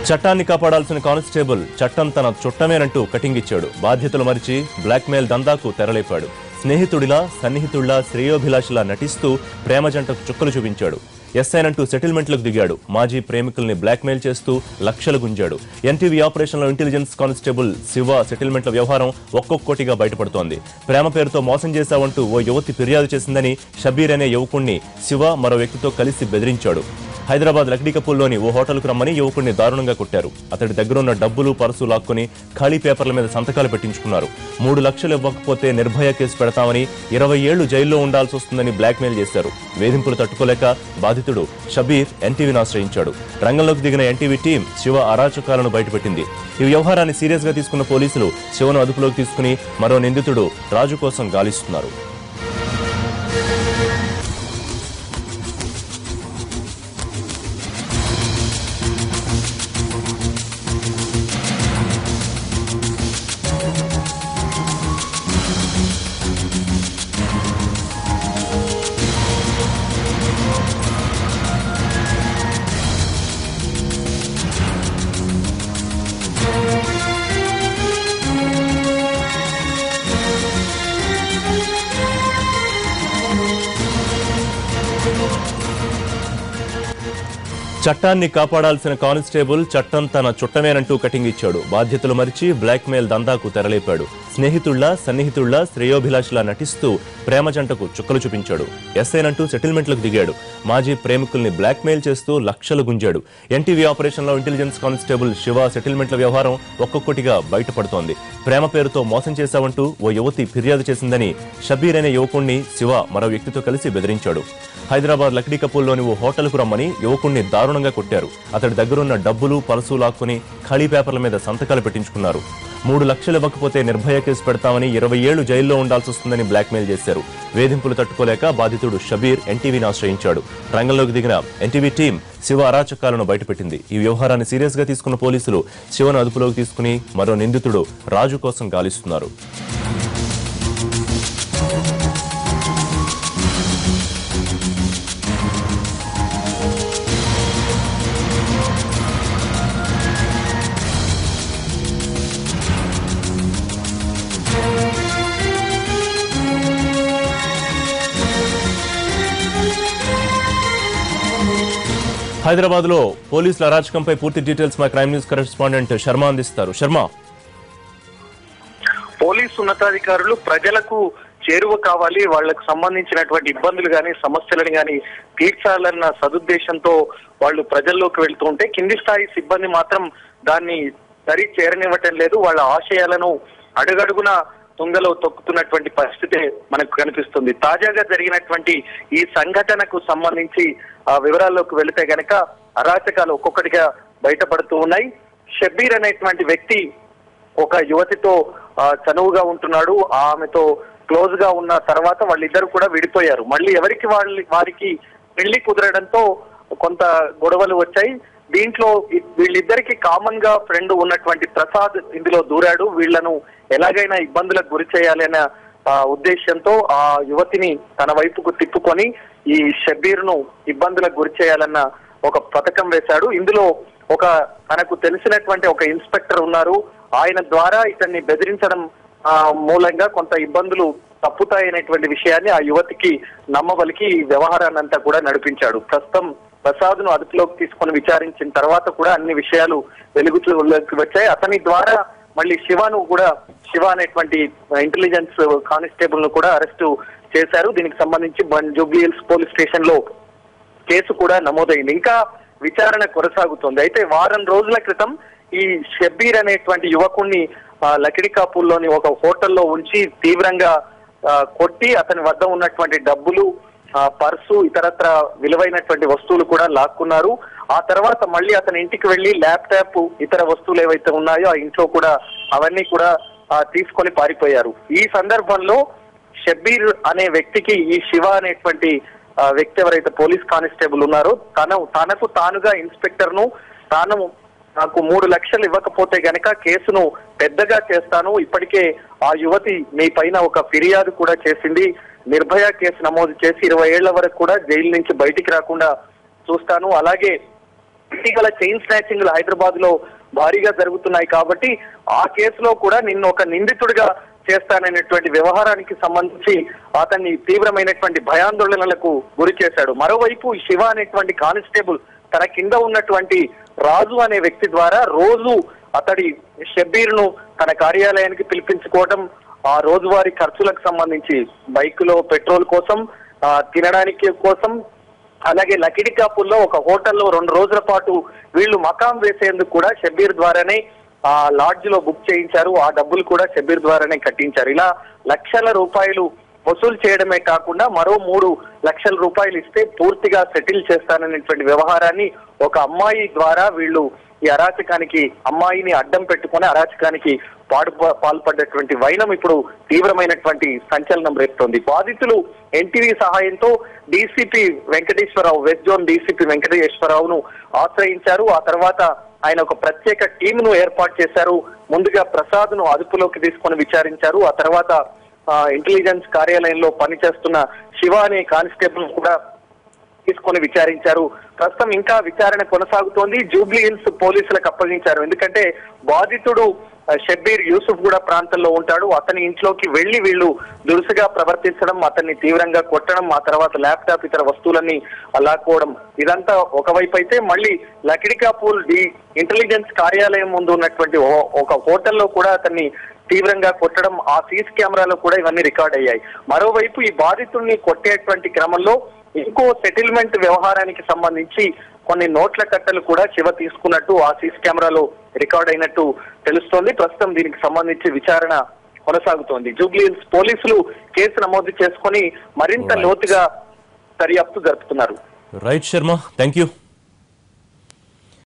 చట్టాన్ని కాపాడాల్సిన కానిస్టేబుల్ చట్టం తన చుట్టమేనంటూ కటింగ్ ఇచ్చాడు బాధ్యతలు మరిచి బ్లాక్మెయిల్ దందాకు తెరలేపాడు స్నేహితుడిలా సన్నిహితుడిలా శ్రేయోభిలాషిలా నటిస్తూ ప్రేమ జంటకు చుక్కలు చూపించాడు ఎస్ఐనంటూ సెటిల్మెంట్లకు దిగాడు మాజీ ప్రేమికుల్ని బ్లాక్మెయిల్ చేస్తూ లక్షలు గుంజాడు ఎన్టీవీ ఆపరేషన్లో ఇంటెలిజెన్స్ కానిస్టేబుల్ శివ సెటిల్మెంట్ల వ్యవహారం ఒక్కొక్కటిగా బయటపడుతోంది ప్రేమ పేరుతో మోసం చేశావంటూ ఓ యువతి ఫిర్యాదు చేసిందని షబీర్ అనే యువకుణ్ణి శివ మరో వ్యక్తితో కలిసి బెదిరించాడు హైదరాబాద్ లక్డీకపూల్లోని ఓ హోటల్కు రమ్మని యువకుడిని దారుణంగా కొట్టారు అతడి దగ్గరున్న డబ్బులు పర్సు లాక్కొని ఖాళీ పేపర్ల మీద సంతకాలు పెట్టించుకున్నారు మూడు లక్షలు ఇవ్వకపోతే నిర్భయ కేసు పెడతామని ఇరవై ఏళ్లు జైల్లో ఉండాల్సి వస్తుందని బ్లాక్మెయిల్ చేశారు వేధింపులు తట్టుకోలేక బాధితుడు షబీర్ ఎన్టీవీని ఆశ్రయించాడు రంగంలోకి దిగిన ఎన్టీవీ టీం శివ అరాచకాలను బయటపెట్టింది ఈ వ్యవహారాన్ని సీరియస్ గా తీసుకున్న పోలీసులు శివను అదుపులోకి తీసుకుని మరో నిందితుడు రాజు కోసం గాలిస్తున్నారు చట్టాన్ని కాపాడాల్సిన కానిస్టేబుల్ చట్టం తన చుట్టమేనంటూ కటింగ్ ఇచ్చాడు బాధ్యతలు మరిచి బ్లాక్మెయిల్ దందాకు తెరలేపాడు స్నేహితుళ్ల సన్నిహితుళ్ల శ్రేయోభిలాషిలా నటిస్తూ ప్రేమ జంటకు చుక్కలు చూపించాడు ఎస్ఐనంటూ సెటిల్మెంట్లకు దిగాడు మాజీ ప్రేమికుల్ని బ్లాక్మెయిల్ చేస్తూ లక్షలు గుంజాడు ఎన్టీవీ ఆపరేషన్లో ఇంటెలిజెన్స్ కానిస్టేబుల్ శివ సెటిల్మెంట్ల వ్యవహారం ఒక్కొక్కటిగా బయటపడుతోంది ప్రేమ పేరుతో మోసం చేశావంటూ ఓ యువతి ఫిర్యాదు చేసిందని షబీర్ అనే యువకుణ్ణి శివ మరో వ్యక్తితో కలిసి బెదిరించాడు హైదరాబాద్ లక్డీకపూల్లోని ఓ హోటల్కు రమ్మని యువకుణ్ణి దారుణంగా కొట్టారు అతడి దగ్గరున్న డబ్బులు పర్సు లాక్కుని ఖాళీ పేపర్ల మీద సంతకాలు పెట్టించుకున్నారు మూడు లక్షలు ఇవ్వకపోతే నిర్భయ కేసు పెడతామని ఇరవై ఏళ్లు జైల్లో ఉండాల్సి వస్తుందని బ్లాక్మెయిల్ చేశారు వేధింపులు తట్టుకోలేక బాధితుడు షబీర్ ఎన్టీవీని ఆశ్రయించాడు రంగంలోకి దిగిన ఎన్టీవీ టీం శివ అరాచకాలను బయటపెట్టింది ఈ వ్యవహారాన్ని సీరియస్ గా తీసుకున్న పోలీసులు శివను అదుపులోకి తీసుకుని మరో నిందితుడు రాజు కోసం గాలిస్తున్నారు హైదరాబాద్ లో పోలీసుల అరాచకంపై పూర్తి డీటెయిల్స్ మా క్రైమ్ న్యూస్ కరెస్పాండెంట్ శర్మ అందిస్తారు శర్మ పోలీసు ఉన్నతాధికారులు ప్రజలకు చేరువ కావాలి వాళ్లకు సంబంధించినటువంటి ఇబ్బందులు గాని సమస్యలను గాని తీర్చాలన్న సదుద్దేశంతో వాళ్ళు ప్రజల్లోకి వెళ్తూ ఉంటే కింది స్థాయి సిబ్బంది మాత్రం దాన్ని సరి చేరనివ్వటం లేదు వాళ్ళ ఆశయాలను అడుగడుగున తుంగలో తొక్కుతున్నటువంటి పరిస్థితి మనకు కనిపిస్తుంది తాజాగా జరిగినటువంటి ఈ సంఘటనకు సంబంధించి ఆ వివరాల్లోకి వెళితే గనక అరాచకాలు ఒక్కొక్కటిగా బయటపడుతూ ఉన్నాయి షబ్బీర్ అనేటువంటి వ్యక్తి ఒక యువతితో ఆ, చనువుగా ఉంటున్నాడు ఆమెతో క్లోజ్ గా ఉన్న తర్వాత వాళ్ళిద్దరు కూడా విడిపోయారు మళ్ళీ ఎవరికి వాళ్ళ వారికి పెళ్లి కుదరడంతో కొంత గొడవలు వచ్చాయి దీంట్లో ఇ- వీళ్ళిద్దరికి కామన్ గా ఫ్రెండ్ ఉన్నటువంటి ప్రసాద్ ఇందులో దూరాడు వీళ్ళను ఎలాగైనా ఇబ్బందులకు గురి చేయాలనే ఆ, ఉద్దేశంతో ఆ యువతిని తన వైపుకు తిప్పుకొని ఈ షబ్బీర్ ను ఇబ్బందులకు గురి చేయాలన్న ఒక పథకం వేశాడు ఇందులో ఒక తనకు తెలిసినటువంటి ఒక ఇన్స్పెక్టర్ ఉన్నారు ఆయన ద్వారా ఇతన్ని బెదిరించడం ఆ, మూలంగా కొంత ఇబ్బందులు తప్పుతాయనేటువంటి విషయాన్ని ఆ యువతికి నమ్మబలికి ఈ వ్యవహారాన్ని అంతా కూడా నడిపించాడు ప్రస్తుతం ప్రసాద్ ను అదుపులోకి తీసుకొని విచారించిన తర్వాత కూడా అన్ని విషయాలు వెలుగులోకి వచ్చాయి అతని ద్వారా మళ్ళీ శివను కూడా శివ అనేటువంటి ఇంటెలిజెన్స్ కానిస్టేబుల్ ను కూడా అరెస్టు చేశారు దీనికి సంబంధించి బన్ జూబ్లీ హిల్స్ పోలీస్ స్టేషన్ లో కేసు కూడా నమోదైంది ఇంకా విచారణ కొనసాగుతోంది అయితే వారం రోజుల క్రితం ఈ షబ్బీర్ అనేటువంటి యువకుణ్ణి ఆ, లకిడికాపూల్లోని ఒక హోటల్లో ఉంచి తీవ్రంగా ఆ, కొట్టి అతని వద్ద ఉన్నటువంటి డబ్బులు ఆ, పర్సు ఇతరత్ర విలువైనటువంటి వస్తువులు కూడా లాక్కున్నారు ఆ తర్వాత మళ్ళీ అతని ఇంటికి వెళ్లి ల్యాప్టాప్ ఇతర వస్తువులు ఏవైతే ఉన్నాయో ఆ ఇంట్లో కూడా అవన్నీ కూడా ఆ, తీసుకొని పారిపోయారు ఈ సందర్భంలో షబ్బీర్ అనే వ్యక్తికి ఈ శివ అనేటువంటి ఆ, వ్యక్తి ఎవరైతే పోలీస్ కానిస్టేబుల్ ఉన్నారో తన తనకు తానుగా ఇన్స్పెక్టర్ ను తాను నాకు మూడు లక్షలు ఇవ్వకపోతే గనక కేసును పెద్దగా చేస్తాను ఇప్పటికే ఆ యువతి మీ పైన ఒక ఫిర్యాదు కూడా చేసింది నిర్భయ కేసు నమోదు చేసి ఇరవై ఏళ్ల వరకు కూడా జైలు నుంచి బయటికి రాకుండా చూస్తాను అలాగే ఇటీవల చైన్ స్నాచింగ్లు హైదరాబాద్ లో భారీగా జరుగుతున్నాయి కాబట్టి ఆ కేసులో కూడా నిన్ను ఒక నిందితుడిగా చేస్తాననేటువంటి వ్యవహారానికి సంబంధించి అతన్ని తీవ్రమైనటువంటి భయాందోళనలకు గురి చేశాడు మరోవైపు ఈ శివ అనేటువంటి కానిస్టేబుల్ తన కింద ఉన్నటువంటి రాజు అనే వ్యక్తి ద్వారా రోజు అతడి షబ్బీర్ ను తన కార్యాలయానికి పిలిపించుకోవడం ఆ రోజువారీ ఖర్చులకు సంబంధించి బైక్ లో పెట్రోల్ కోసం ఆ, తినడానికి కోసం అలాగే లకిడికాపుల్లో ఒక హోటల్లో రెండు రోజుల పాటు వీళ్ళు మకాం వేసేందుకు కూడా షబ్బీర్ ద్వారానే ఆ లాడ్జ్ లో బుక్ చేయించారు ఆ డబ్బులు కూడా షబ్బీర్ ద్వారానే కట్టించారు ఇలా లక్షల రూపాయలు వసూలు చేయడమే కాకుండా మరో మూడు లక్షల రూపాయలు ఇస్తే పూర్తిగా సెటిల్ చేస్తాననేటువంటి వ్యవహారాన్ని ఒక అమ్మాయి ద్వారా వీళ్ళు ఈ అరాచకానికి అమ్మాయిని అడ్డం పెట్టుకొని అరాచకానికి పాడు పాల్పడ్డటువంటి వైనం ఇప్పుడు తీవ్రమైనటువంటి సంచలనం రేపుతోంది బాధితులు ఎన్టీవీ సహాయంతో DCP Venkateswara Rao west zone DCP వెంకటేశ్వరరావును ఆశ్రయించారు ఆ తర్వాత ఆయన ఒక ప్రత్యేక టీమును ఏర్పాటు చేశారు ముందుగా ప్రసాద్ ను అదుపులోకి తీసుకొని విచారించారు ఆ తర్వాత ఆ, ఇంటెలిజెన్స్ కార్యాలయంలో పనిచేస్తున్న శివ అనే కానిస్టేబుల్ కూడా తీసుకొని విచారించారు ప్రస్తుతం ఇంకా విచారణ కొనసాగుతోంది జూబ్లీ హిల్స్ పోలీసులకు అప్పగించారు ఎందుకంటే బాధితుడు ఆ, షబ్బీర్ యూసుఫ్ కూడా ప్రాంతంలో ఉంటాడు అతని ఇంట్లోకి వెళ్లి వీళ్ళు దురుసుగా ప్రవర్తించడం అతన్ని తీవ్రంగా కొట్టడం ఆ తర్వాత ల్యాప్టాప్ ఇతర వస్తువులన్నీ లాక్కోవడం ఇదంతా ఒకవైపు అయితే మళ్ళీ లకిడికాపూల్ డి ఇంటెలిజెన్స్ కార్యాలయం ముందు ఉన్నటువంటి ఓ- ఒక హోటల్లో కూడా అతన్ని తీవ్రంగా కొట్టడం ఆ సీసీ కెమెరాలో కూడా ఇవన్నీ రికార్డ్ అయ్యాయి మరోవైపు ఈ బాధితుడిని కొట్టేటువంటి క్రమంలో ఇంకో సెటిల్మెంట్ వ్యవహారానికి సంబంధించి కొన్ని నోట్ల కట్టలు కూడా శివ తీసుకున్నట్టు ఆ సీసీ కెమెరాలో రికార్డ్ అయినట్టు తెలుస్తోంది ప్రస్తుతం దీనికి సంబంధించి విచారణ కొనసాగుతోంది జూబ్లీహిల్స్ పోలీసులు కేసు నమోదు చేసుకొని మరింత Right. లోతుగా దర్యాప్తు జరుపుతున్నారు రైట్ శర్మ థ్యాంక్ యూ